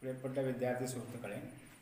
പ്രിയപ്പെട്ട വിദ്യാർത്ഥി സുഹൃത്തുക്കളെ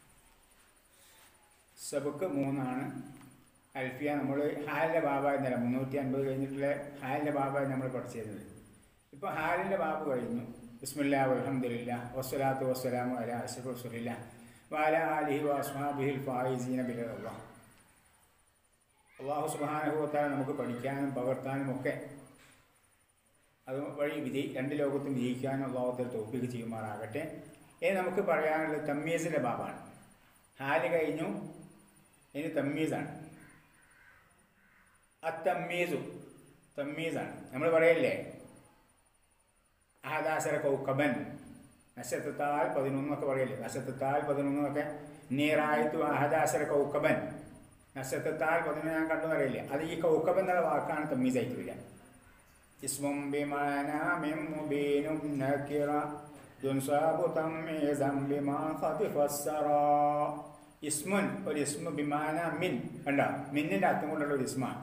സബുക്ക് മൂന്നാണ് അൽഫിയ നമ്മൾ ഹാലിൻ്റെ ബാബ എന്നല്ല മുന്നൂറ്റി അൻപത് കഴിഞ്ഞിട്ടുള്ള ഹാലിൻ്റെ ബാബ നമ്മൾ പഠിച്ചിരുന്നത് ഇപ്പോൾ ഹാലിൻ്റെ ബാബ് കഴിഞ്ഞു ബിസ്മില്ലാ അലഹമുല്ല വസ്സലാത്തു വസ്സലാമു അല അഷഫ് റസുലില്ല വാല അലിഹി വസ്മാബിഹിൽ ഫായിസീന ബിലുള്ള അള്ളാഹു സുബാനുഭവത്താൽ നമുക്ക് പഠിക്കാനും പകർത്താനും ഒക്കെ അത് വഴി വിജയി രണ്ട് ലോകത്തും വിജയിക്കാനും അള്ളാഹുത്തിൽ തോപ്പിക്ക് ചെയ്യുമാറാകട്ടെ ഇനി നമുക്ക് പറയാനുള്ളത് തമ്മീസിൻ്റെ ബാബാണ് ഹാല് കഴിഞ്ഞു ഇനി തമ്മീസാണ് അത്തമ്മീസു തമ്മീസാണ് നമ്മൾ പറയല്ലേ ആദാസര കൗക്കബൻ നക്ഷത്രത്താൽ പതിനൊന്നൊക്കെ പറയല്ലേ നക്ഷത്രത്താൽ പതിനൊന്നൊക്കെ നീറായത്തു അഹദാസര കൗക്കബൻ നക്ഷത്രത്താൽ പതിനൊന്ന് ഞാൻ കണ്ടു പറയില്ലേ അത് ഈ കൗക്കബൻ എന്നുള്ള വാക്കാണ് തമ്മീസായിട്ട് വരിക اسم بمعنى من مبين نكرة ينصاب تمييزا بما قد فسرا ഇസ്മുൻ ഒരു ഇസ്മു ബിമാന മിൻ കണ്ടോ മിന്നിൻ്റെ അർത്ഥം കൊണ്ടുള്ള ഒരു ഇസ്മാണ്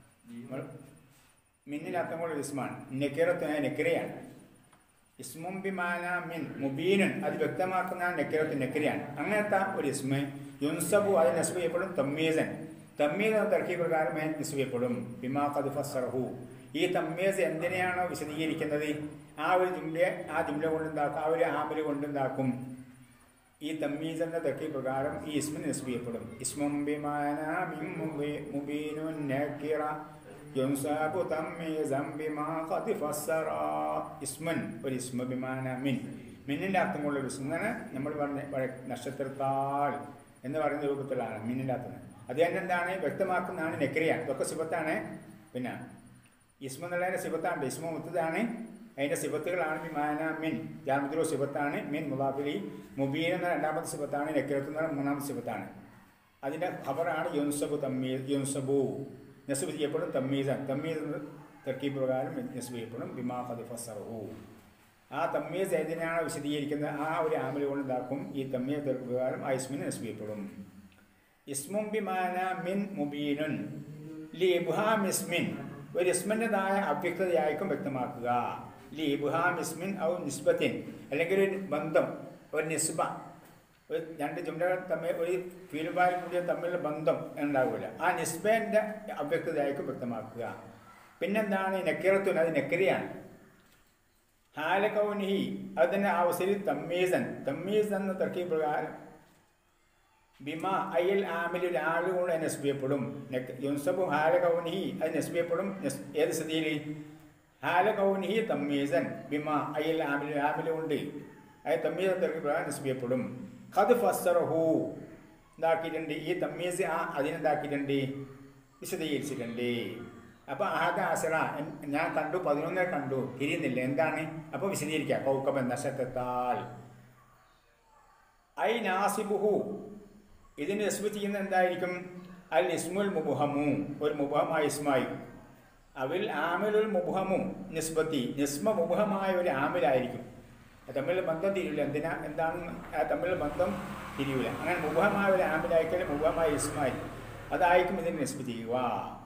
മിന്നിൻ്റെ അർത്ഥം കൊണ്ടുള്ള ഇസ്മാണ് നെക്കിറത്തിന് നെക്കിറയാണ് ഇസ്മും ബിമാന മിൻ മുബീനുൻ അത് വ്യക്തമാക്കുന്ന നെക്കിറത്ത് നെക്കിറയാണ് അങ്ങനത്തെ ഒരു ഇസ്മ യുൻസബു അത് നസ്ബ് ചെയ്യപ്പെടും തമ്മീസൻ തമ്മീസ് തർക്കി പ്രകാരം നസ്ബ് ചെയ്യപ്പെടും ബിമാ കത് ഫസറഹു ഈ തമ്മീസ് എന്തിനെയാണോ വിശദീകരിക്കുന്നത് ആ ഒരു ജുംല ആ ജുംല കൊണ്ടുണ്ടാക്കും ആ ഒരു ആമല് കൊണ്ടുണ്ടാക്കും ഈ തമ്മീസ് എന്ന തർക്കി പ്രകാരം ഈ ഇസ്മിന് നസ്ബ് ചെയ്യപ്പെടും ഇസ്മും ബിമാന മിൻ മുബീനുൻ നക്കിറ യുൻസാബു തമ്മീസൻ ബിമാ ഖദ് ഫസ്സറ ഇസ്മൻ ഒരു ഇസ്മ ബിമാന മിൻ മിന്നിൻ്റെ അർത്ഥമുള്ള ഒരു ഇസ്മാണ് നമ്മൾ പറഞ്ഞ നക്ഷത്രത്താൽ എന്ന് പറയുന്ന രൂപത്തിലാണ് മിന്നിൻ്റെ അർത്ഥം അത് തന്നെ എന്താണ് വ്യക്തമാക്കുന്നതാണ് നെക്രിയാണ് ഇതൊക്കെ സിബത്താണ് പിന്നെ ഇസ്മ എന്നുള്ളതിൻ്റെ സിബത്താണ് ഇസ്മ മുത്തതാണ് അതിൻ്റെ സിബത്തുകളാണ് ബിമാന മിൻ ജാമത്തിലോ സിബത്താണ് മിൻ മുലാഫിലി മുബീൻ എന്ന രണ്ടാമത്തെ സിബത്താണ് നെക്കിറത്ത് എന്ന മൂന്നാമത്തെ സിബത്താണ് അതിൻ്റെ ഖബറാണ് യുൻസബു തമ്മീസ് യുൻസബു നസ്ബ് ചെയ്യപ്പെടും തമ്മീസൻ തമ്മീസ് എന്ന തർക്കീബ് പ്രകാരം നസ്ബ് ചെയ്യപ്പെടും ബിമാ ഖദ് ഫസറഹു ആ തമ്മീസ് ഏതിനാണ് വിശദീകരിക്കുന്നത് ആ ഒരു ആമല് കൊണ്ട് ഇതാക്കും ഈ തമ്മീസ് തർക്കീബ് പ്രകാരം ആ ഇസ്മിന് നസ്ബ് ചെയ്യപ്പെടും ഇസ്മും ബിമാന മിൻ മുബീനുൻ ലി ഇബ്ഹാം ഇസ്മിൻ ഒരു ഇസ്മിൻ്റെതായ അവ്യക്തതയായിരിക്കും വ്യക്തമാക്കുക ലി ഇബ്ഹാം ഇസ്മിൻ ഔ നിസ്ബത്തിൻ അല്ലെങ്കിൽ ഒരു ബന്ധം ഒരു നിസ്ബ ഒരു രണ്ട് ജുംലകൾ തമ്മിൽ ഒരു ഫീൽബായും കൂടിയ തമ്മിലുള്ള ബന്ധം ഉണ്ടാവില്ല ആ നിസ്ബേൻ്റെ അവ്യക്തതയായിരിക്കും വ്യക്തമാക്കുക പിന്നെന്താണ് നെക്കിറത്തുൻ അത് നെക്കരിയാണ് ഹാലകൗനിഹി അതിൻ്റെ അവസരിൽ തമ്മീസൻ തമ്മീസ് എന്ന തർക്കീ പ്രകാരം ബിമ അയൽ ആമിൽ ആള് കൊണ്ട് നസ്ബിയപ്പെടും യുൻസബു ഹാല കൗനിഹി അത് നസ്ബിയപ്പെടും ഏത് സ്ഥിതിയിൽ ഹാല കൗനിഹി തമ്മീസൻ ബിമ അയൽ ആമിൽ ആമിൽ കൊണ്ട് അത് തമ്മീസ് പ്രകാരം നസ്ബിയപ്പെടും ഖദ് ഫസ്സറഹു ഇതാക്കിയിട്ടുണ്ട് ഈ തമ്മീസ് ആ അതിനെന്താക്കിയിട്ടുണ്ട് വിശദീകരിച്ചിട്ടുണ്ട് അപ്പോൾ ആകെ ആസറ ഞാൻ കണ്ടു പതിനൊന്നര കണ്ടു തിരിയുന്നില്ല എന്താണ് അപ്പോൾ വിശദീകരിക്കുക കൗക്കബൻ നശത്തെത്താൽ ഐ നാസിബുഹു ഇതിന് നസ്ബ് ചെയ്യുന്ന എന്തായിരിക്കും അൽ ഇസ്മുൽ മുബുഹമു ഒരു മുബഹമായ ഇസ്മായി അവിൽ ആമിലുൽ മുബുഹമു നിസ്ബത്തി നിസ്മ മുബുഹമായ ഒരു ആമിലായിരിക്കും തമ്മിൽ ബന്ധം തിരിയില്ല എന്തിനാ എന്താണ് തമ്മിൽ ബന്ധം തിരിയില്ല അങ്ങനെ മുബഹമായ ഒരു ആമിലായിക്കൽ മുബഹമായ ഇസ്മായി അതായിരിക്കും ഇതിന് നസ്ബ് ചെയ്യുക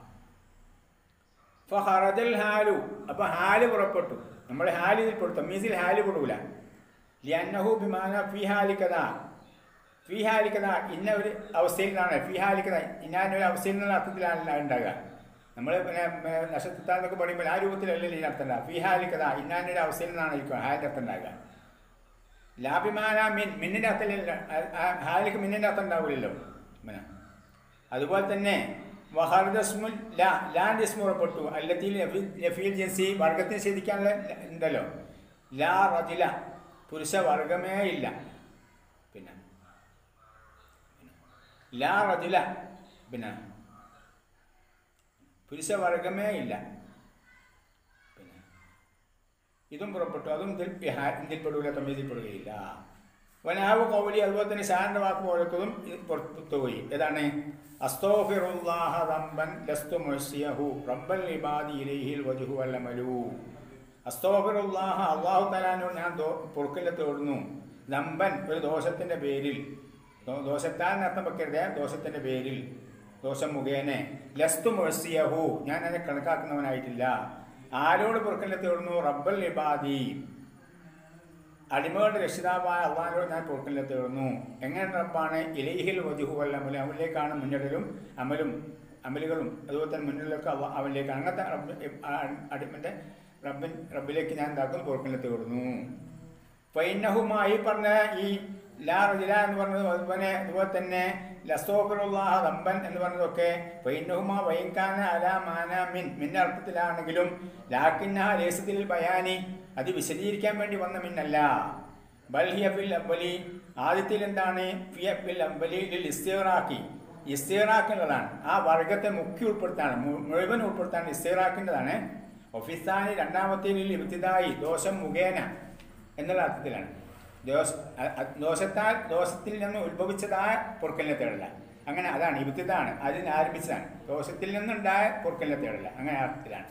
ഫഹറജൽ ഹാലു അപ്പോൾ ഹാല് പുറപ്പെട്ടു നമ്മൾ ഹാല് ഇതിൽ പെടും തമ്മീസിൽ ഹാല് പെടൂല ലിയന്നഹു ബിമാന ഫി ഹാലിക്കഥ ഫിഹാലിക്കഥ ഇന്ന ഒരു അവസ്ഥയിൽ നിന്നാണ് ഫിഹാലിക്കഥ ഇന്നാനൊരു അവസ്ഥയിൽ നിന്നുള്ള അർത്ഥത്തിലാണ് ഉണ്ടാകുക നമ്മൾ പിന്നെ നക്ഷത്രത്താൽ എന്നൊക്കെ പറയുമ്പോൾ ആ രൂപത്തിലല്ലല്ലോ ഇതിന് അർത്ഥം ഉണ്ടാകുക ഫിഹാലിക്കഥ ഇന്നാനൊരു അവസ്ഥയിൽ നിന്നാണ് ഇരിക്കുക ഹാലിൻ്റെ അർത്ഥം ഉണ്ടാകുക ലാഭിമാന മിൻ മിന്നിൻ്റെ അർത്ഥമില്ല ഹാലിക്ക് മിന്നിൻ്റെ അർത്ഥം ഉണ്ടാവില്ലല്ലോ പിന്നെ അതുപോലെ തന്നെ വഹർദസ്മുൽ ലാ ലാൻഡ് ഇസ്മു പുറപ്പെട്ടു അല്ലത്തിൽ ലഫീൽ ജൻസി വർഗത്തിന് ശരിക്കാനുള്ള ഉണ്ടല്ലോ ലാ റജില പുരുഷ വർഗമേ ഇല്ല പിന്നെ ലാ റജുല പിന്നെ പുരുഷ വർഗമേ ഇല്ല പിന്നെ ഇതും പുറപ്പെട്ടു അതും ഇതിൽ ഇതിൽപ്പെടില്ല തമ്മിതിൽപ്പെടുകയില്ല വനാവ് കൗലി അതുപോലെ തന്നെ ഷാറിൻ്റെ വാക്ക് പോലത്തതും പുറത്തു പോയി ഏതാണ് അസ്തോഫിറുല്ലാഹ റബ്ബൻ ലസ്തു മുഴ്സിയഹു റബ്ബൽ ഇബാദി ഇലൈഹിൽ വജുഹു വല്ലമലു അസ്തോഫിറുല്ലാഹ അള്ളാഹു തലാനോട് ഞാൻ പൊറുക്കല്ല തോടുന്നു നമ്പൻ ഒരു ദോഷത്തിൻ്റെ പേരിൽ ദോഷത്താൻ അർത്ഥം വെക്കരുത് ദോഷത്തിൻ്റെ പേരിൽ ദോഷം മുഖേന ലസ്തു മുഴസിയഹു ഞാൻ അതിനെ കണക്കാക്കുന്നവനായിട്ടില്ല ആരോട് പുറക്കല്ല തേടുന്നു റബ്ബൽ ഇബാദി അടിമകളുടെ രക്ഷിതാവായ അള്ളാഹിനോട് ഞാൻ പൊറുക്കലിനെ തേടുന്നു എങ്ങനെ റബ്ബാണ് ഇലൈഹിൽ വജുഹുവൽ അമൽ അവനിലേക്കാണ് മുന്നിടലും അമലും അമലുകളും അതുപോലെ തന്നെ മുന്നിലൊക്കെ അവ അവനിലേക്കാണ് അങ്ങനത്തെ റബ്ബ് അടിമൻ്റെ റബ്ബിൻ റബ്ബിലേക്ക് ഞാൻ എന്താക്കും പൊറുക്കലിനെ തേടുന്നു ഫൈനഹുമായി പറഞ്ഞ ഈ ലാ റജുല എന്ന് പറഞ്ഞത് അതുപോലെ അതുപോലെ തന്നെ ലസോബറുല്ലാഹ റബ്ബൻ എന്ന് പറഞ്ഞതൊക്കെ ഫൈനഹുമ വൈകാന അല മാന മിൻ മിന്ന അർത്ഥത്തിലാണെങ്കിലും ലാക്കിന്ന ലേസത്തിൽ ബയാനി അത് വിശദീകരിക്കാൻ വേണ്ടി വന്ന മിന്നല്ല ബൽഹിയ ഫിൽ അബ്ബലി ആദ്യത്തിൽ എന്താണ് ഫിയ ഫിൽ അബ്ബലി ലിൽ ഇസ്തിറാക്കി ഇസ്തിറാക്കുള്ളതാണ് ആ വർഗത്തെ മുഖ്യ ഉൾപ്പെടുത്താണ് മു- മുഴുവൻ ഉൾപ്പെടുത്താണ് ഇസ്തിറാക്കിൻ്റെതാണ് ഒഫിസാനി രണ്ടാമത്തേൽ ഇബ്തിദായി ദോഷം മുഖേന എന്നുള്ള അർത്ഥത്തിലാണ് ദോഷ അ- അ- ദോഷത്താൽ ദോഷത്തിൽ നിന്ന് ഉത്ഭവിച്ചതായ പൊറുക്കലിനെ തേടല അങ്ങനെ അതാണ് ഇബത്തിതാണ് അതിന് ആരംഭിച്ചതാണ് ദോഷത്തിൽ നിന്നുണ്ടായ പൊറുക്കലിനെ തേടല അങ്ങനെ ആ അർത്ഥത്തിലാണ്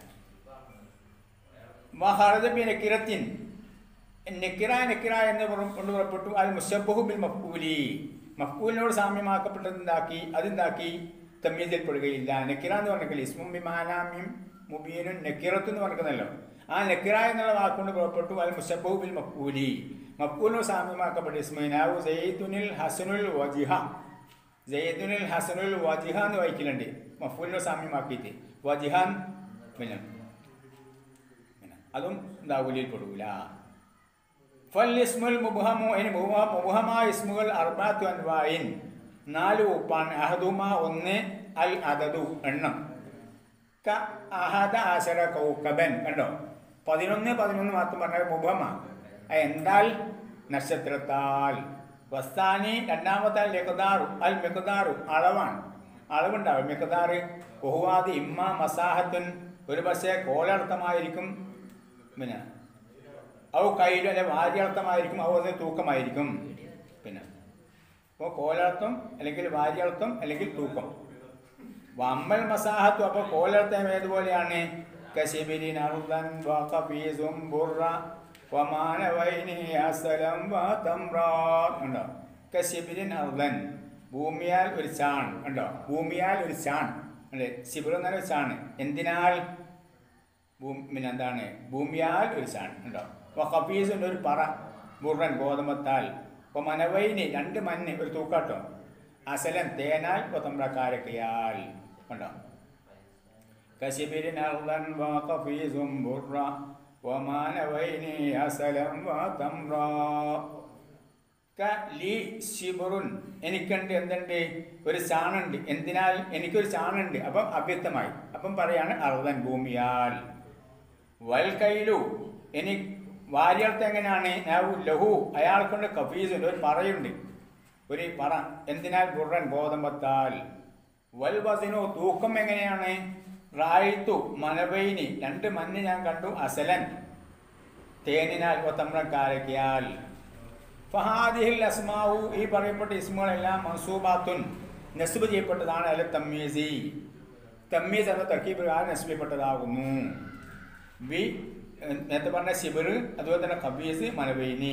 മഹറദബി നക്കിറത്തിൻ നെക്കിറ നെക്കിറ എന്ന് പുറം- കൊണ്ട് പുറപ്പെട്ടു അത് മുഷബഹു ബിൽ മഫ്കൂലി മഫ്കൂലിനോട് സാമ്യമാക്കപ്പെട്ടത് എന്താക്കി അതെന്താക്കി തമ്മീതിൽപ്പെടുകയില്ല നെക്കിറ എന്ന് പറഞ്ഞെങ്കിൽ ഇസ്മും ബിമാനാമ്യം മുബീനും നെക്കിറത്ത് എന്ന് പറഞ്ഞല്ലോ ആ നെക്കിറ എന്നുള്ള വാക്കുകൊണ്ട് പുറപ്പെട്ടു അത് മുഷബഹു ബിൽ മഫ്കൂലി മഫ്കൂലിനോട് സാമ്യമാക്കപ്പെട്ട ഇസ്മൈനാവു സയ്യിദുനിൽ ഹസനുൽ വജിഹ സയ്യിദുനിൽ ഹസനുൽ വജിഹ എന്ന് വായിക്കലുണ്ട് മഫ്കൂലിനോട് സാമ്യമാക്കിയിട്ട് വജിഹാൻ പിന്നെ പിന്നെ അതും ദാവുലിയിൽ പെടൂല ഫല്ലിസ്മുൽ മുബഹമു അതിന് മുബഹ- മുബഹമായ ഇസ്മുകൾ അർബാത്തു അൻവായിൻ നാല് ഉപ്പാണ് അഹദുമ ഒന്ന് അൽ അദദു എണ്ണം ക അഹദ ആശര കൗക്കബൻ കണ്ടോ പതിനൊന്ന് പതിനൊന്ന് മാത്രം പറഞ്ഞ മുബഹമ അത് എന്താൽ നക്ഷത്രത്താൽ വസ്താനി രണ്ടാമത്തെ ലഖദാറു അൽ മിഖദാറു അളവാണ് അളവുണ്ടാവും മിഖദാറ് ബഹുവാദി ഇമ്മ മസാഹത്തുൻ ഒരു പക്ഷേ കോലർത്ഥമായിരിക്കും പിന്നെ ഔ കയ്യിലും അല്ലെ വാര്യർത്ഥമായിരിക്കും ഔ അത് തൂക്കമായിരിക്കും പിന്നെ അപ്പോൾ കോലർത്ഥം അല്ലെങ്കിൽ വാര്യർത്ഥം അല്ലെങ്കിൽ തൂക്കം വമ്മൽ മസാഹത്തു അപ്പോൾ കോലർത്ഥം ഏതുപോലെയാണ് കശിബിരിൻ അർദൻ വഖഫീസും ബുർറ വമാനവൈനി അസലം വതംറാ ഉണ്ടോ കശിബിരിൻ അർദൻ ഭൂമിയാൽ ഒരു ചാൺ ഉണ്ടോ ഭൂമിയാൽ ഒരു ചാൺ അല്ലേ ശിബിർ എന്ന് പറഞ്ഞ ചാണ് എന്തിനാൽ ഭൂമി പിന്നെ എന്താണ് ഭൂമിയാൽ ഒരു ചാൺ ഉണ്ടോ അപ്പോൾ കപ്പീസിൻ്റെ ഒരു പറ ബുർറൻ ഗോതമ്പത്താൽ അപ്പോൾ മനവൈനി രണ്ട് മഞ്ഞ് ഒരു തൂക്കാട്ടോ അസലൻ തേനാൽ കൊത്തമ്പ്രക്കാരക്കയാൽ ഉണ്ടോ കശിബിരിൻ അർദൻ വഖഫീസും ബുർറ വമാനവൈനി അസലം വതംറ ക ലി ശിബുറുൻ എനിക്കുണ്ട് എന്തുണ്ട് ഒരു ചാണുണ്ട് എന്തിനാൽ എനിക്കൊരു ചാണുണ്ട് അപ്പം അവ്യക്തമായി അപ്പം പറയാണ് അർദൻ ഭൂമിയാൽ വൽ കൈലു ഇനി വാര്യർത്ഥം എങ്ങനെയാണ് നാവു ലഹു അയാൾക്കൊണ്ട് കഫീസുണ്ട് ഒരു പറയുണ്ട് ഒരു പറ എന്തിനാൽ ബുറൻ ഗോതമ്പത്താൽ വൽ വസിനു തൂക്കം എങ്ങനെയാണ് റായിത്തു മനവൈനി രണ്ട് മഞ്ഞ് ഞാൻ കണ്ടു അസലൻ തേനിനാൽ ഒത്തമ്രക്കാരക്കിയാൽ ഫഹാദിഹിൽ അസ്മാവു ഈ പറയപ്പെട്ട ഇസ്മുകളെല്ലാം മൻസൂബാത്തുൻ നസ്ബ് ചെയ്യപ്പെട്ടതാണ് അല്ല തമ്മീസി തമ്മീസ് എന്ന തർക്കീ പ്രകാരം നസ്ബ് ചെയ്യപ്പെട്ടതാകുന്നു ബി ഏഹ്, നേരത്തെ പറഞ്ഞ ശിബിർ അതുപോലെ തന്നെ ഖബീസ് മനവൈനി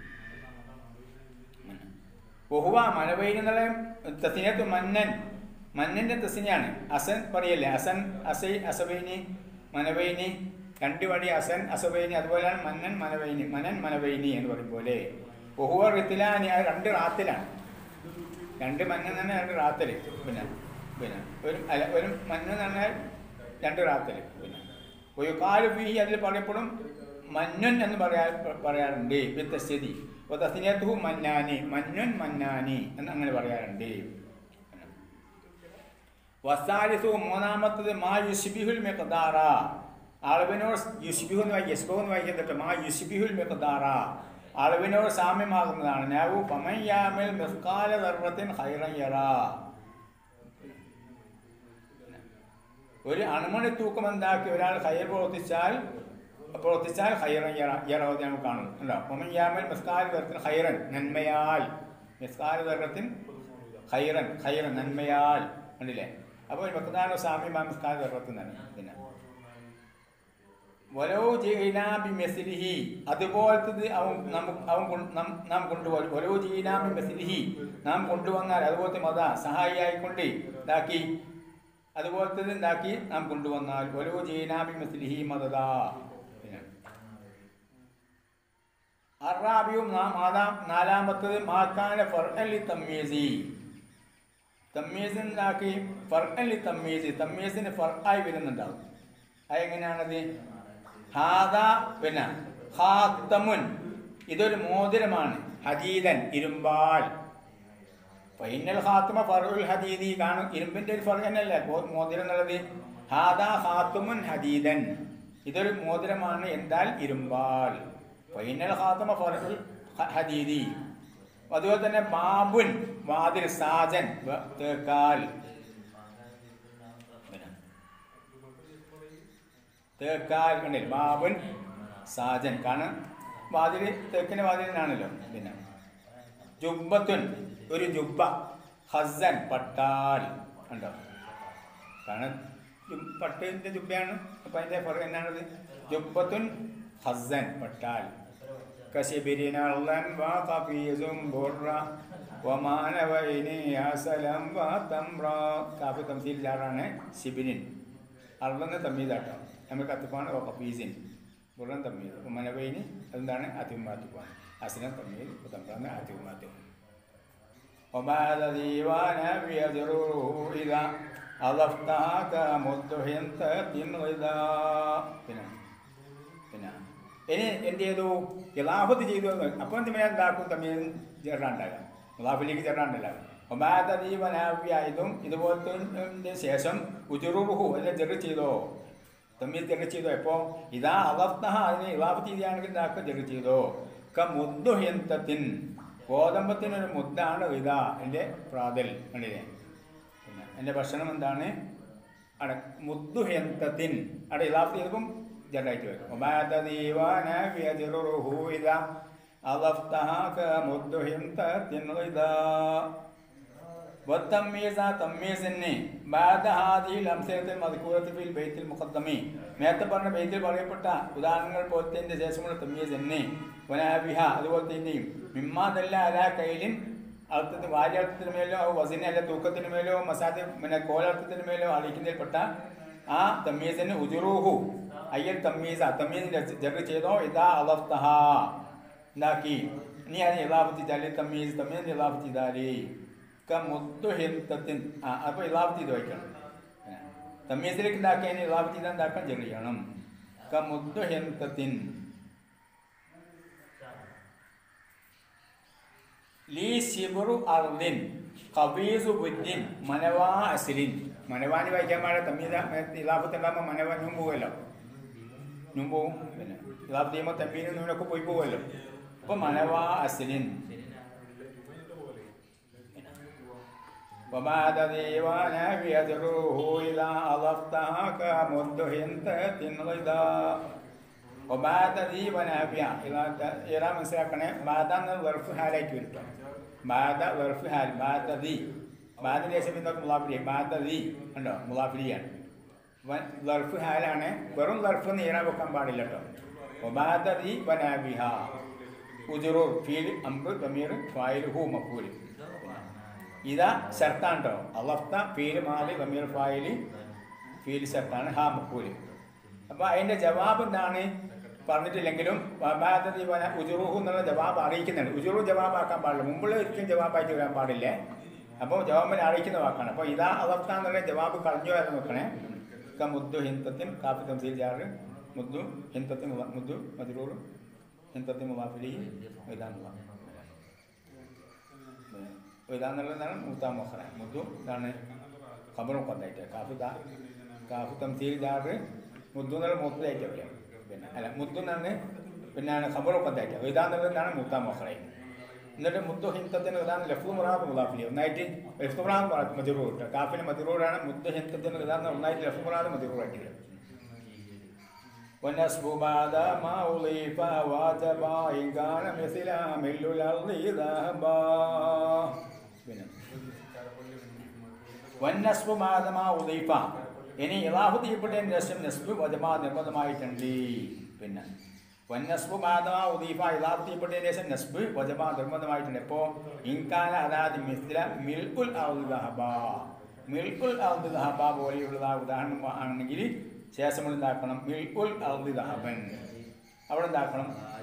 ബഹുവ മനവൈനി എന്നുള്ള തസിനത്ത് മന്നൻ മന്നന്റെ തസിനെയാണ് അസൻ പറയല്ലേ അസൻ അസൈ അസവൈനി മനവൈനി രണ്ട് വടി അസൻ അസവൈനി അതുപോലെയാണ് മന്നൻ മനവൈനി മനൻ മനവൈനി എന്ന് പറയും പോലെ ബഹുവ റിത്തിലാനി അത് രണ്ട് റാത്തിലാണ് രണ്ട് മഞ്ഞൻ തന്നെ രണ്ട് റാത്തല് പിന്നെ പിന്നെ ഒരു അല്ല ഒരു മഞ്ഞ തന്നെ രണ്ട് റാത്തല് പിന്നെ ഒരു കാല് ഫീ അതിൽ പറയപ്പെടും മഞ്ഞൻ എന്ന് പറയാ പറയാറുണ്ട് വ്യത്യസ്തതി തസ്നിയത്തു മന്നാനി മഞ്ഞൻ മന്നാനി എന്ന് അങ്ങനെ പറയാറുണ്ട് വസാലിസു മൂന്നാമത്തത് മാ യുസ്ബിഹുൽ മിഖ്ദാറ അളവിനോട് യുസ്ബിഹു എന്ന് വായി യസ്ബഹു എന്ന് വായിക്കുന്നുണ്ട് മാ യുസ്ബിഹുൽ മിഖ്ദാറ അളവിനോട് സാമ്യമാകുന്നതാണ് നാവു ഫമയ്യാമിൽ മിസ്കാല ദർവത്തിൻ ഹൈറൻ യറാ ഒരു അണുമണി തൂക്കം എന്താക്കി ഒരാൾ ഹയർ പ്രവർത്തിച്ചാൽ പ്രവർത്തിച്ചാൽ ഹൈറൻ യറാവതി നമുക്ക് കാണും അല്ലോ ഫമയ്യാമിൽ മിസ്കാല ദർവത്തിൻ ഹൈറൻ നന്മയാൽ മിസ്കാല ദർവത്തിൻ ഹൈറൻ ഹൈറൻ നന്മയാൽ കണ്ടില്ലേ അപ്പോൾ മിസ്കാല സാമ്യമായ മിസ്കാല ദർവത്തിൽ തന്നെ പിന്നെ വലോ ജീനാബി മെസിലിഹി അതുപോലത്തത് അവൻ നമുക്ക് അവൻ കൊണ്ട്- നം- നാം കൊണ്ടുപോകും വലോ ജീനാബി മെസിലിഹി നാം കൊണ്ടുവന്നാൽ അതുപോലത്തെ മത സഹായിയായിക്കൊണ്ട് ഇതാക്കി അതുപോലത്തത് ഉണ്ടാക്കി നാം കൊണ്ടുവന്നാൽ വലോ ജീനാബി മെസിലിഹി മതദാ പിന്നെ അറാബിയും മാതാം നാലാമത്തത് മാക്കാന ഫർഅലി തമ്മീസി തമ്മീസിനാക്കി ഫർഅലി തമ്മീസി തമ്മീസിന് ഫർആയി വരുന്നുണ്ടാവും അതെങ്ങനെയാണത് ഹാദ പിന്നെ ഹാത്തമുൻ ഇതൊരു മോതിരമാണ് ഹദീദൻ ഇരുമ്പാൽ ഫൈനൽ ഹാത്തമ ഫറുൽ ഹദീദി കാണും ഇരുമ്പിന്റെ ഒരു ഫറു തന്നെയല്ലേ മോ- മോതിരം എന്നുള്ളത് ഹാദ ഹാത്തുമുൻ ഹദീദൻ ഇതൊരു മോതിരമാണ് എന്താൽ ഇരുമ്പാൽ ഫൈനൽ ഹാത്തമ ഫറുൽ ഹ- ഹദീദി അതുപോലെ തന്നെ ബാബുൻ വാതിൽ സാജൻ വ- തേക്കാൽ പിന്നെ തേക്കാൽ കണ്ടില്ല ബാബുൻ സാജൻ കാരണം വാതിൽ തേക്കിന്റെ വാതിലിനാണല്ലോ പിന്നെ ജുബത്തുൻ ഒരു ജുബ ഹസൻ പട്ടാൽ ഉണ്ടോ കാരണം ജു- പട്ടിന്റെ ജുബയാണ് അപ്പൊ അതിന്റെ പുറകെ എന്നാണത് ജുബത്തുൻ ഹസൻ പട്ടാൽ كشبرين أرضا وقفيز برا وما نويني أسلا وتمرا കാഫ് തംസീൽ ജാറാണ് ഷിബിനിൻ അർളെന്ന് തമ്മീദാട്ടോ നമ്മൾ കത്തുപ്പാണ് വഖഫീസിൻ ബുറൻ തമ്മീദ് ഉമ്മനവൈനി അതെന്താണ് അതിമാത്തുപ്പാണ് അസിനം തമ്മീദ് തമ്പ്രാന്ന് അതിമാത്തും وبعد ديوان يجره إذا أضفتها كمدهنة غذا പിന്നെ പിന്നെ ഇനി എന്ത് ചെയ്തു ഇലാഫത്ത് ചെയ്തു അപ്പോൾ എന്തിനാ എന്താക്കും തമ്മിൽ ചേർണ്ടാകാം മുലാഫിലേക്ക് ചേർണ്ടാണ്ടാകും ഒമാതീവനാവ്യായതും ഇതുപോലത്തെ ശേഷം ഉജുറുഹു അല്ലെ ചെറു ചെയ്തോ തമ്മിൽ ചെറു ചെയ്തോ എപ്പോൾ ഇതാ അവസ്ഥ അതിനെ ഇലാഫത്ത് ചെയ്യുകയാണെങ്കിൽ എന്താക്കും ചെറു ചെയ്തോ ക മുദ്ദുഹ്യന്തത്തിൻ ഗോതമ്പത്തിനൊരു മുദ്ദാണ് ഇതാ എൻ്റെ പ്രാതൽ കണ്ടില്ലേ പിന്നെ എൻ്റെ ഭക്ഷണം എന്താണ് അട മുദ്ദുഹ്യന്തത്തിൻ അവിടെ ഇലാഫത്ത് ചെയ്തപ്പം ജഡായിട്ട് വരും ഒമാത ദീവാന വ്യജറുഹു ഇതാ أضفتها كمدهمتة غذا والتمييز തമ്മീസിന് بعد هذه الأمثلة المذكورة في البيت المقدم നേരത്തെ പറഞ്ഞ ബൈത്തിൽ പറയപ്പെട്ട ഉദാഹരണങ്ങൾ പോലത്തെ ശേഷമുള്ള തമ്മീസ് എന്നെ വനാബിഹ അതുപോലെ തന്നെയും മിമ്മാതല്ല അല കൈലിൻ അർത്ഥത്തിന് വാര്യർത്ഥത്തിന് മേലോ വസിന് അല്ല തൂക്കത്തിന് മേലോ മസാജ് പിന്നെ കോലർത്ഥത്തിന് മേലോ അറിയിക്കുന്നതിൽപ്പെട്ട ആ തമ്മീസിന് ഉജുറൂഹു അയ്യൽ തമ്മീസ തമ്മീസിന്റെ ജറ് ചെയ്തോ ഇതാ അലഫ്തഹ ഉണ്ടാക്കി ഇനി അതിന് ഇലാഫത്ത് ചെയ്താല് തമ്മീസ് തമ്മീസ് ഇലാഫത്ത് ചെയ്താല് മുദ്ദുഹിന്തത്തിൻ ആ അപ്പൊ ഇലാഫത്ത് ചെയ്ത് വയ്ക്കണം തമ്മീസിലേക്ക് ഉണ്ടാക്കിയതിന് ഇലാഫത്ത് ചെയ്താൽ ഉണ്ടാക്കാൻ ജറ് ചെയ്യണം മുദ്ദുഹിന്തത്തിൻ ലീ ശിബറു അർദിൻ കബീസു ബുദ്ദിൻ മനവാ അസിലിൻ മനവാനി വായിക്കാൻ പാടില്ല തമ്മീത ഇലാഫത്ത് ഉണ്ടാകുമ്പോൾ മനവ നും പോവുമല്ലോ നും പോവും പിന്നെ ഇലാഫത്ത് ചെയ്യുമ്പോൾ തമ്മീനും നൂനൊക്കെ പോയി പോവുമല്ലോ അപ്പൊ മനവാ അസിലിൻ وبعد ديوان يجروه إذا أضفتها كمدهنة غذا وبعد ذي ونافع إلى إلى من سيكون بعد أن الظرف حالك يلتم بعد ظرف حال بعد ذي بعد ليس من مضاف إليه بعد ذي ഉണ്ടോ മുലാഫിലിയാണ് ലർഫ് ഹാലാണ് വെറും ലർഫ് നീരാൻ വെക്കാൻ പാടില്ല കേട്ടോ ഒബാദി വനാബിഹ ഉജുറൂർ ഫീൽ അമ്പ് തമീർ ഫായിൽ ഹു മഫൂല് ഇതാ ഷർത്താണ് കേട്ടോ അലഫ്ത ഫീൽ മാലി തമീർ ഫായില് ഫീൽ ഷർത്താണ് ഹാ മഫൂല് അപ്പൊ അതിന്റെ ജവാബ് എന്താണ് പറഞ്ഞിട്ടില്ലെങ്കിലും വബാദതി വന ഉജുറുഹു എന്നുള്ള ജവാബ് അറിയിക്കുന്നുണ്ട് ഉജുറു ജവാബാക്കാൻ പാടില്ല മുമ്പുള്ള ഒരിക്കലും ജവാബായിട്ട് വരാൻ പാടില്ലേ അപ്പോൾ ജവാബിനെ അറിയിക്കുന്ന വാക്കാണ് അപ്പോൾ ഇതാ അവസ്ഥ എന്നുള്ള ജവാബ് കളഞ്ഞു വരാൻ നോക്കണേ ക മുദ്ദു ഹിന്തത്തിൻ കാപ്പി തംസീൽ ജാറ് മുദ്ദു ഹിന്തത്തിൻ മുള- മുദ്ദു മജറൂർ ഹിന്തത്തിൻ മുലാഫിലി ഇതാന്നുള്ള ഇതാന്നുള്ളതാണ് മൂത്താ മൊഹറ മുദ്ദു ഇതാണ് ഖബറും കൊന്നായിട്ട് കാഫി ദാ കാഫി തംസീൽ ജാറ് മുദ്ദു എന്നുള്ള മൂത്തതായിട്ട് വരിക പിന്നെ അല്ല മുദ്ദു എന്നാണ് പിന്നാണ് ഖബറും കൊന്നായിട്ട് ഇതാന്നുള്ളതാണ് മൂത്താ മൊഹറ എന്നിട്ട് മുദ്ദു ഹിന്തത്തിന് ഇതാണ് ലഫു മുറാദ് മുലാഫിലി ഒന്നായിട്ട് ലഫു മുറാദ് മജറൂർ കേട്ടോ കാഫിന് മജറൂറാണ് മുദ്ദു ഹിന്തത്തിന് ഇതാണ് ഒന്നായിട്ട് ലഫു മുറാദ് മജറൂറായിട്ട് വരും والنسب بعد ما أضيف واجبا إن كان مثل مل الأرض ذهبا വന്നസ്ബു മാതമാ ഉദീഫ ഇനി ഇലാഹു ചെയ്യപ്പെട്ടതിന് ശേഷം നസ്ബ് വജമാ നിർബന്ധമായിട്ടുണ്ട് പിന്നെ വന്നസ്ബു മാതമാ ഉദീഫ ഇലാഹു ചെയ്യപ്പെട്ടതിന് ശേഷം നസ്ബ് വജമാ നിർബന്ധമായിട്ടുണ്ട് എപ്പോ ഇൻകാന അതാത് മിസ്ല മിൽകുൽ ഔദ് ദഹബ മിൽകുൽ ഔദ് ദഹബ പോലെയുള്ള ഉദാഹരണം ആണെങ്കിൽ ശേഷം നമ്മൾ എന്താക്കണം മിൽകുൽ ഔദ് ദഹബൻ അവിടെ എന്താക്കണം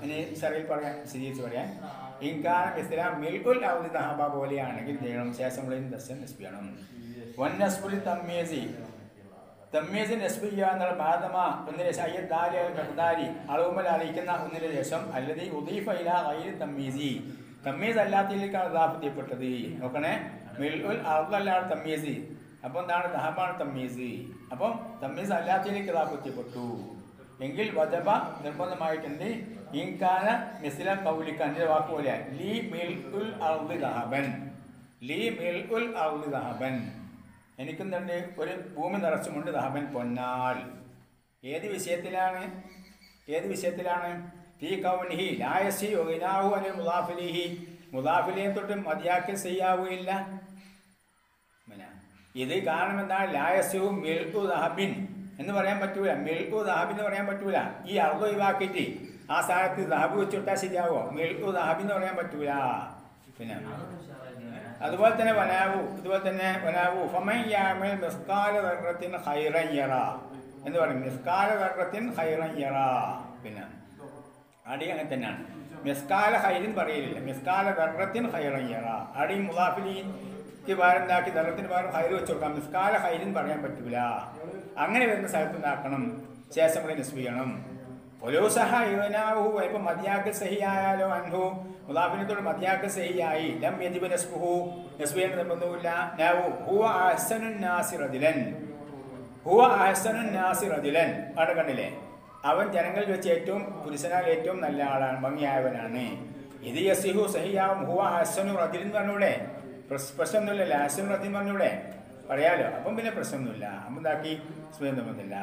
ഇനി ചെറിയ പറയാം വിശദീകരിച്ച് പറയാം ഇൻകാന ഇസ്ലാം മിൽക്കുൽ ഔദി ദഹബ പോലെയാണെങ്കിൽ ചെയ്യണം ശേഷമുള്ള ദർശൻ നിസ്ബിയണം വൻ നസ്ബുലി തമ്മീസി തമ്മീസ് നസ്ബ് ചെയ്യുക എന്നുള്ള ബാധമ ഒന്നിന് ശേഷം അയ്യ ദാരി അൽ മഖ്ദാരി അളവുമൽ അറിയിക്കുന്ന ഒന്നിന് ശേഷം അല്ലതി ഉദീഫ ഇല ഗൈരി തമ്മീസി തമ്മീസ് അല്ലാത്തതിലേക്കാണ് ദാഫ് ചെയ്യപ്പെട്ടത് നോക്കണേ മിൽഉൽ അർദല്ലാണ് തമ്മീസ് അപ്പോൾ എന്താണ് ദഹബാണ് തമ്മീസ് അപ്പം തമ്മീസ് അല്ലാത്തതിലേക്ക് ദാഫ് ചെയ്യപ്പെട്ടു എങ്കിൽ വജബ നിർബന്ധമായിട്ടുണ്ട് ഇൻകാന മിസ്ല കൗലിക്ക എൻ്റെ വാക്ക് പോലെ ലീ മിൽ ഉൽ അർദ് ദഹബൻ ലീ മിൽ ഉൽ അർദ് ദഹബൻ എനിക്കും തന്നെ ഒരു ഭൂമി നിറച്ചുമുണ്ട് ദഹബൻ പൊന്നാൽ ഏത് വിഷയത്തിലാണ് ഏത് വിഷയത്തിലാണ് തീ കൗനിഹി ലായസി ഒഹിനാഹു അനിൽ മുദാഫിലിഹി മുദാഫിലിയെ തൊട്ട് മതിയാക്കൽ ചെയ്യാവുകയില്ല പിന്നെ ഇത് കാരണം എന്താണ് ലായസ്യു മിൽക്കു ദഹബിൻ എന്ന് പറയാൻ പറ്റൂല മിൽക്കു ദഹബിൻ എന്ന് പറയാൻ പറ്റൂല ഈ അർദ്ധ ഒഴിവാക്കിയിട്ട് ആ സ്ഥാനത്ത് ദഹബ് വെച്ചിട്ടാൽ ശരിയാവോ മിൽക്കു ദഹബിൻ എന്ന് പറയാൻ പറ്റൂല പിന്നെ അതുപോലെ തന്നെ വനാവു ഇതുപോലെ തന്നെ വനാവു ഫമയ്യാമിൽ മിസ്കാല ദർറത്തിൻ ഹൈറൻ യറ എന്ന് പറയും മിസ്കാല ദർറത്തിൻ ഹൈറൻ യറ പിന്നെ അടി അങ്ങനെ തന്നെയാണ് മിസ്കാല ഹൈറിൻ പറയലില്ല മിസ്കാല ദർറത്തിൻ ഹൈറൻ യറ അടി മുലാഫിലിക്ക് പകരം ഉണ്ടാക്കി ദർറത്തിന് പകരം ഹൈർ വെച്ച് കൊടുക്കാം മിസ്കാല ഹൈറിൻ പറയാൻ പറ്റൂല അങ്ങനെ വരുന്ന സ്ഥലത്ത് ഉണ്ടാക്കണം ശേഷം കൂടി നിസ്ബിയണം ഒലോസഹ ഇവനാഹു ഇപ്പൊ മതിയാക്കൽ സഹിയായാലോ അൻഹു മുലാഫിനത്തോട് മതിയാക്കൽ സഹിയായി ലം യജിബ് നസ്ബുഹു നസ്ബിയൻ നിർബന്ധമില്ല നാവു ഹുവ അഹ്സനുൻ നാസിർ റജുലൻ ഹുവ അഹ്സനുൻ നാസിർ റജുലൻ അവിടെ കണ്ടില്ലേ അവൻ ജനങ്ങളിൽ വെച്ച് ഏറ്റവും പുരുഷനാൽ ഏറ്റവും നല്ല ആളാണ് ഭംഗിയായവനാണ് ഇത് യസിഹു സഹിയാവും ഹുവ അഹ്സനു റജുലൻ എന്ന് പറഞ്ഞൂടെ പ്രശ്- പ്രശ്നമൊന്നുമില്ല അഹ്സനു റജുൽ പറഞ്ഞൂടെ പറയാലോ അപ്പം പിന്നെ പ്രശ്നമൊന്നുമില്ല അപ്പം എന്താക്കി സ്മൃതി നിർബന്ധമില്ല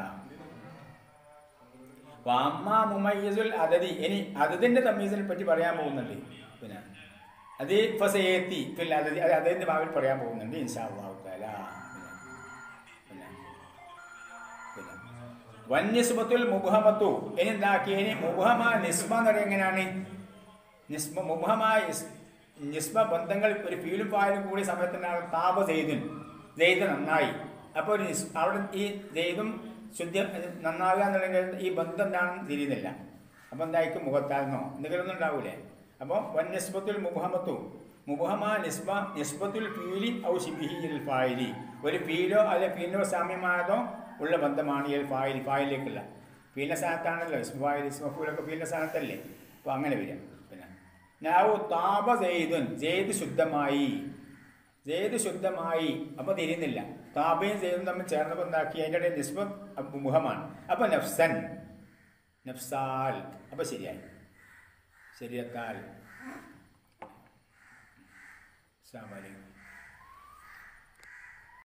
വാമ്മ മുമയ്യസുൽ അതതി ഇനി അതതിന്റെ തമ്മീസിനെ പറ്റി പറയാൻ പോകുന്നുണ്ട് പിന്നെ അത് ഫസേത്തി പിന്നെ അതതി അത് അതിന്റെ ഭാവിൽ പറയാൻ പോകുന്നുണ്ട് ഇൻഷാ അള്ളാഹു തആല പിന്നെ പിന്നെ വന്യസ്ബത്തുൽ മുബഹമത്തു ഇനി എന്താക്കി ഇനി മുബഹമ നിസ്മ എന്ന് പറയുന്നത് എങ്ങനെയാണ് നിസ്മ മുബഹമായ ഇസ്- നിസ്മ ബന്ധങ്ങൾ ഒരു ഫീലും ഫായിലും കൂടിയ സമയത്തിനാണ് താപ ചെയ്തൻ ചെയ്ത് നന്നായി അപ്പോൾ ഒരു നിസ് അവിടെ ഈ ചെയ്തും ശുദ്ധ നന്നാവുക എന്നുള്ളതിൽ ഈ ബന്ധം എന്താണെന്ന് തിരിയുന്നില്ല അപ്പോൾ എന്തായിരിക്കും മുഖത്താൽന്നോ എന്തെങ്കിലും ഒന്നും ഉണ്ടാവൂലേ അപ്പോൾ വൻ നിസ്ബത്തുൽ മുബഹമത്തു മുബഹമ നിസ്ബ നിസ്ബത്തുൽ ഫീലി ഔ ഷിബിഹിൽ ഫായിലി ഒരു ഫീലോ അല്ലെ ഫീലിനോ സാമ്യമായതോ ഉള്ള ബന്ധമാണ് ഈ ഫായിൽ ഫായിലേക്കുള്ള ഫീലിൻ്റെ സ്ഥാനത്താണല്ലോ ഇസ്മായിൽ ഇസ്മഫൂലൊക്കെ ഫീലിൻ്റെ സ്ഥാനത്തല്ലേ അപ്പോൾ അങ്ങനെ വരും പിന്നെ നാവു താപ ജെയ്തുൻ ജെയ്ത് ശുദ്ധമായി ജെയ്ത് ശുദ്ധമായി അപ്പോൾ തിരിയുന്നില്ല താപയും ജെയ്തും തമ്മിൽ ചേർന്നപ്പോൾ എന്താക്കി അതിൻ്റെ ഇടയിൽ നിസ്ബ മുഖമാണ് അപ്പോൾ നഫ്സൻ നഫ്സാൽ അപ്പോൾ ശരിയായി ശരീരത്താൽ അസ്സലാമു അലൈക്കും